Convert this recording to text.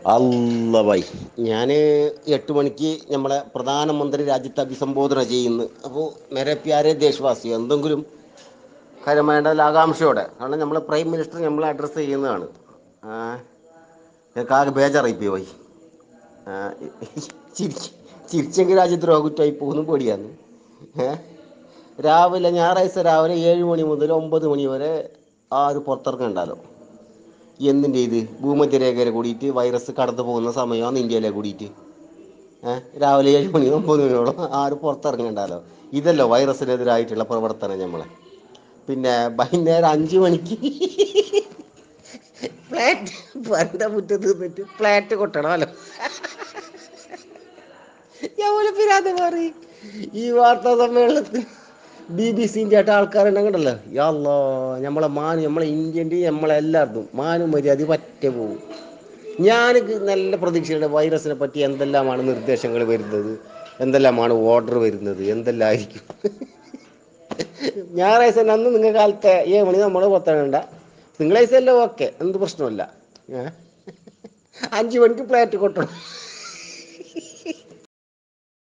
അല്ല ബൈ ഞാൻ എട്ട് മണിക്ക് നമ്മളെ പ്രധാനമന്ത്രി രാജ്യത്തെ അഭിസംബോധന ചെയ്യുന്നു അപ്പോൾ മേരെ പ്യാരെ ദേശവാസി എന്തെങ്കിലും കാര്യം വേണ്ടതിൽ ആകാംക്ഷയോടെ കാരണം നമ്മളെ പ്രൈം മിനിസ്റ്റർ നമ്മളെ അഡ്രസ്സ് ചെയ്യുന്നതാണ് ആ, എനിക്ക് ആകെ ബേജാറായിപ്പോയി ബൈ ആ, ചിരിച്ച് ചിരിച്ചെങ്കിൽ രാജ്യദ്രോഹ കുറ്റമായി പോകുന്നു പേടിയാന്ന് ഏ രാവിലെ ഞായറാഴ്ച രാവിലെ ഏഴ് മണി മുതൽ ഒമ്പത് മണി വരെ ആരും പുറത്തിറങ്ങണ്ടല്ലോ എന്തിൻ്റെ ഇത് ഭൂമധ്യരേഖയിൽ കൂടിയിട്ട് വൈറസ് കടന്നു പോകുന്ന സമയമാണ് ഇന്ത്യയിലെ കൂടിയിട്ട് ഏഹ് രാവിലെ ഏഴ് മണി ഒമ്പത് മണിയോളം ആരും പുറത്തിറങ്ങണ്ടല്ലോ ഇതല്ലോ വൈറസിനെതിരായിട്ടുള്ള പ്രവർത്തനം നമ്മളെ പിന്നെ വൈകുന്നേരം അഞ്ച് മണിക്ക് ഫ്ലാറ്റ് വരണ്ട മുറ്റത്ത് നിന്നിട്ട് ഫ്ലാറ്റ് കൊട്ടണമല്ലോ എവിടെ പിരാത് മാറി ഈ വാർത്താ സമ്മേളനത്തിൽ ബി ബി സിൻ്റെ ആയിട്ട് ആൾക്കാരുണ്ടെങ്കിലല്ലോ യാല്ലോ നമ്മളെ മാന് നമ്മളെ ഇന്ത്യൻ്റെ നമ്മളെല്ലായിടത്തും മാനും മര്യാദ പറ്റേ പോകും ഞാൻ നല്ല പ്രതീക്ഷയുടെ വൈറസിനെ പറ്റി എന്തെല്ലാമാണ് നിർദ്ദേശങ്ങൾ വരുന്നത് എന്തെല്ലാമാണ് ഓർഡർ വരുന്നത് എന്തെല്ലാം ആയിരിക്കും ഞായറാഴ്ച തന്നെ അന്ന് നിങ്ങൾ കാലത്തെ ഏഴ് മണി നമ്മൾ പുറത്തിറങ്ങണ്ട തിങ്കളാഴ്ച അല്ലേ ഓക്കെ എന്ത് പ്രശ്നമില്ല ഏ? അഞ്ച് മണിക്ക് പ്ലേറ്റ് കൊട്ടണം